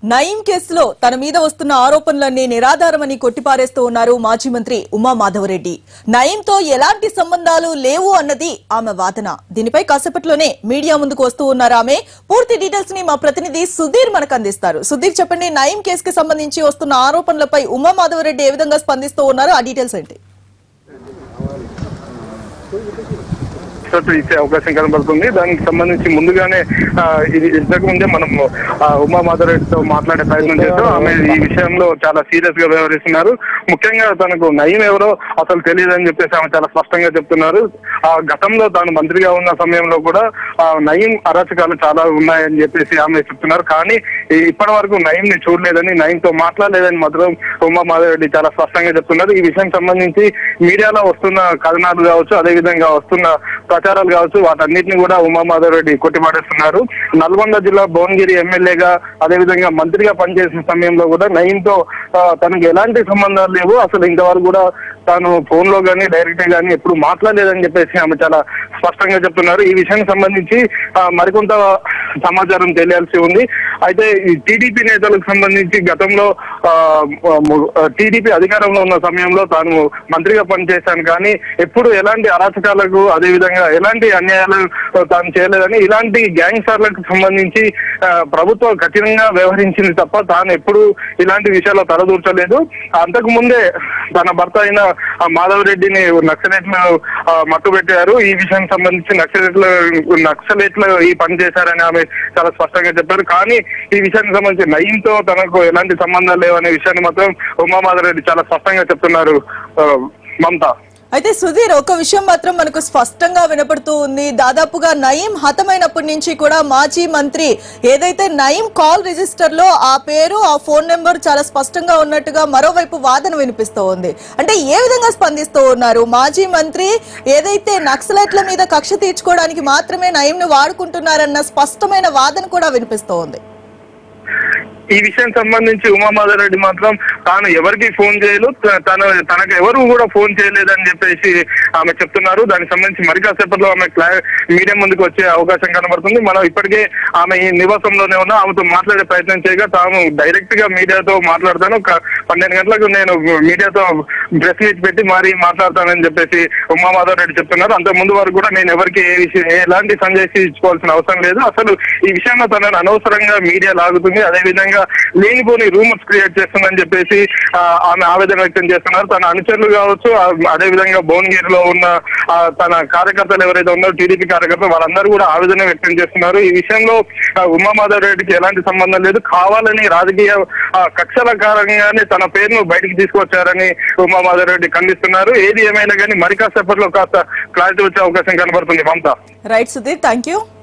నయీం కేసులో తన మీద వస్తున్న ఆరోపణలన్నీ నిరాధారమని కొట్టిపారేస్తూ ఉన్నారు మాజీ మంత్రి ఉమా మాధవరెడ్డి నయీంతో ఎలాంటి సంబంధాలు లేవు అన్నది ఆమె వాదన దీనిపై కాసేపట్లోనే మీడియా ముందుకు వస్తూ ఉన్నారు ఆమె పూర్తి డీటెయిల్స్ ని మా ప్రతినిధి సుధీర్ మనకు అందిస్తారు సుధీర్ చెప్పండి నయీం కేసుకి సంబంధించి వస్తున్న ఆరోపణలపై ఉమా మాధవరెడ్డి ఏ విధంగా స్పందిస్తూ ఉన్నారు ఆ డీటెయిల్స్ ఏంటి రిసల్ట్ ఇచ్చే అవకాశం కనబడుతుంది దానికి సంబంధించి ముందుగానే ఆ, ఇది ఇంతకు ముందే మనం ఆ, ఉమా మాధవరెడ్డితో మాట్లాడే ప్రయత్నం చేస్తాం ఆమె ఈ విషయంలో చాలా సీరియస్ గా వ్యవహరిస్తున్నారు ముఖ్యంగా తనకు నయం ఎవరో అసలు తెలియదని చెప్పేసి ఆమె చాలా స్పష్టంగా చెప్తున్నారు ఆ గతంలో తాను మంత్రిగా ఉన్న సమయంలో కూడా ఆ, నయం అరాచకాలు చాలా ఉన్నాయని చెప్పేసి ఆమె చెప్తున్నారు కానీ ఈ- ఇప్పటి వరకు నయం ని చూడలేదని నయంతో మాట్లాడలేదని మాత్రం ఉమా మాధవరెడ్డి చాలా స్పష్టంగా చెప్తున్నారు ఈ విషయం సంబంధించి మీడియాలో వస్తున్న కథనాలు కావచ్చు అదే విధంగా వస్తున్న ప్రచారాలు కావచ్చు వాటన్నిటిని కూడా ఉమా మాధవరెడ్డి కొట్టిపడేస్తున్నారు నల్గొండ జిల్లా భువనగిరి ఎమ్మెల్యేగా అదే విధంగా మంత్రిగా పనిచేసిన సమయంలో కూడా నయంతో ఆ, తనకు ఎలాంటి సంబంధాలు లేవు అసలు ఇంతవరకు కూడా తాను ఫోన్ లో గానీ డైరెక్ట్ గానీ ఎప్పుడు మాట్లాడలేదని చెప్పేసి ఆమె చాలా స్పష్టంగా చెప్తున్నారు ఈ విషయానికి సంబంధించి ఆ, మరికొంత సమాచారం తెలియాల్సి ఉంది అయితే ఈ టీడీపీ నేతలకు సంబంధించి గతంలో టీడీపీ అధికారంలో ఉన్న సమయంలో తాను మంత్రిగా పనిచేశాను కానీ ఎప్పుడు ఎలాంటి అరాచకాలకు అదే విధంగా ఎలాంటి అన్యాయాలు ఆ, తాను చేయలేదని ఇలాంటి గ్యాంగ్స్టర్లకు సంబంధించి ఆ, ప్రభుత్వం కఠినంగా వ్యవహరించింది తప్ప తాను ఎప్పుడు ఇలాంటి విషయాల్లో తలదూర్చలేదు అంతకు ముందే తన భర్త అయిన ఆ, మాధవ్ రెడ్డిని నక్సలైట్లు ఆ, మట్టుబెట్టారు ఈ విషయానికి సంబంధించి నక్సలైట్లు నక్సలైట్లు ఈ పని చేశారని ఆమె చాలా స్పష్టంగా చెప్పారు కానీ ఈ విషయానికి సంబంధించి నయంతో తనకు ఎలాంటి సంబంధాలు లేవనే విషయాన్ని మాత్రం ఉమా మాధవ్ రెడ్డి చాలా స్పష్టంగా చెప్తున్నారు ఆ, మమత అయితే సుధీర్ ఒక విషయం మాత్రం మనకు స్పష్టంగా వినపడుతూ ఉంది దాదాపుగా నయీం హతమైనప్పటి నుంచి కూడా మాజీ మంత్రి ఏదైతే నయీం కాల్ రిజిస్టర్ లో ఆ పేరు ఆ ఫోన్ నెంబర్ చాలా స్పష్టంగా ఉన్నట్టుగా మరోవైపు వాదన వినిపిస్తూ ఉంది అంటే ఏ విధంగా స్పందిస్తూ ఉన్నారు మాజీ మంత్రి ఏదైతే నక్సలైట్ల మీద కక్ష తీర్చుకోవడానికి మాత్రమే నయీం ను వాడుకుంటున్నారన్న స్పష్టమైన వాదన కూడా వినిపిస్తూ ఉంది ఈ విషయం సంబంధించి ఉమామాధవ్ రెడ్డి మాత్రం తాను ఎవరికి ఫోన్ చేయలేదు త- తను తనకు ఎవరు కూడా ఫోన్ చేయలేదని చెప్పేసి ఆమె చెప్తున్నారు దానికి సంబంధించి మరి కాసేపట్లో ఆమె క్లా మీడియా ముందుకు వచ్చే అవకాశం కనబడుతుంది మనం ఇప్పటికే ఆమె ఈ నివాసంలోనే ఉన్నా ఆమెతో మాట్లాడే ప్రయత్నం చేయగా తాను డైరెక్ట్ గా మీడియాతో మాట్లాడతాను ఒక పన్నెండు గంటలకు నేను మీడియాతో ప్రెస్ మీట్ పెట్టి మరి మాట్లాడతానని చెప్పేసి ఉమామాధవ్ రెడ్డి చెప్తున్నారు అంత ముందు వరకు కూడా నేను ఎవరికి ఏ విషయం ఎలాంటి సందేశం ఇచ్చుకోవాల్సిన అవసరం లేదు అసలు ఈ విషయంలో తనను అనవసరంగా మీడియా లాగుతుంది అదే విధంగా లేనిపోని రూమర్స్ క్రియేట్ చేస్తుందని చెప్పేసి ఆ, ఆమె ఆవేదన వ్యక్తం చేస్తున్నారు తన అనుచరులు కావచ్చు ఆ, అదే విధంగా భువనగిరిలో ఉన్న ఆ, తన కార్యకర్తలు ఎవరైతే ఉన్నారో టీడీపీ కార్యకర్తలు వాళ్ళందరూ కూడా ఆవేదన వ్యక్తం చేస్తున్నారు ఈ విషయంలో ఆ, ఉమామాధవ్ రెడ్డికి ఎలాంటి సంబంధం లేదు కావాలని రాజకీయ ఆ, కక్షల కారణంగానే తన పేరును బయటికి తీసుకొచ్చారని ఉమామాధవ్ రెడ్డి ఖండిస్తున్నారు ఏది ఏమైనా కానీ మరి కాసేపట్లో కాస్త క్లారిటీ వచ్చే అవకాశం కనబడుతుంది Mamata right Sudheer thank you